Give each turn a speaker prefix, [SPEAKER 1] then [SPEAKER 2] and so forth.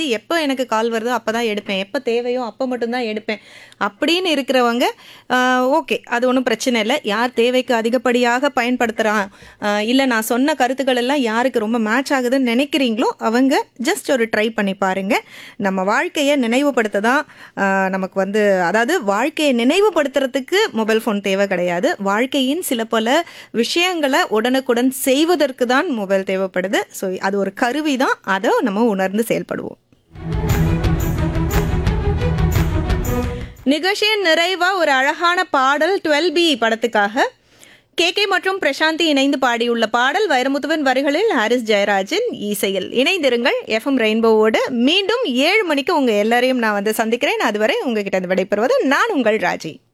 [SPEAKER 1] வந்து எப்போ எனக்கு கால் வருதோ அப்போ தான் எடுப்பேன் எப்போ தேவையோ அப்போ மட்டும்தான் எடுப்பேன் அப்படின்னு இருக்கிறவங்க ஓகே அது ஒன்றும் பிரச்சனை இல்லை யார் தேவைக்கு அதிகப்படியாக பயன்படுத்துகிறான் இல்லை நான் சொன்ன கருத்துக்கள் எல்லாம் யாருக்கு ரொம்ப மேட்ச் ஆகுதுன்னு நினைக்கிறீங்களோ அவங்க ஜஸ்ட் ஒரு ட்ரை பண்ணி பாருங்க நம்ம வாழ்க்கையை நினைவுபடுத்த தான் ஆஹ், நமக்கு வந்து அதாவது வாழ்க்கையை நினைவுபடுத்துறதுக்கு மொபைல் ஃபோன் தேவை கிடையாது வாழ்க்கையின் சில பல விஷயங்களை உடனுக்குடன் செய்வதற்கு தான் மொபைல் தேவைப்படுது ஸோ அது ஒரு கருவி தான் அதை நம்ம உணர்ந்து செயல்படுவோம் நிகழ்ச்சியின் நிறைவா ஒரு அழகான பாடல் டுவெல் பி படத்துக்காக கே கே மற்றும் பிரசாந்தி இணைந்து பாடியுள்ள பாடல் வைரமுத்துவன் வரிகளில் ஹாரிஸ் ஜெயராஜின் இசையில் இணைந்திருங்கள் எஃப்எம் ரெயின்போவோடு மீண்டும் ஏழு மணிக்கு உங்க எல்லாரையும் நான் வந்து சந்திக்கிறேன் அதுவரை உங்ககிட்ட இருந்து விடைபெறுவது நான் உங்கள் ராஜி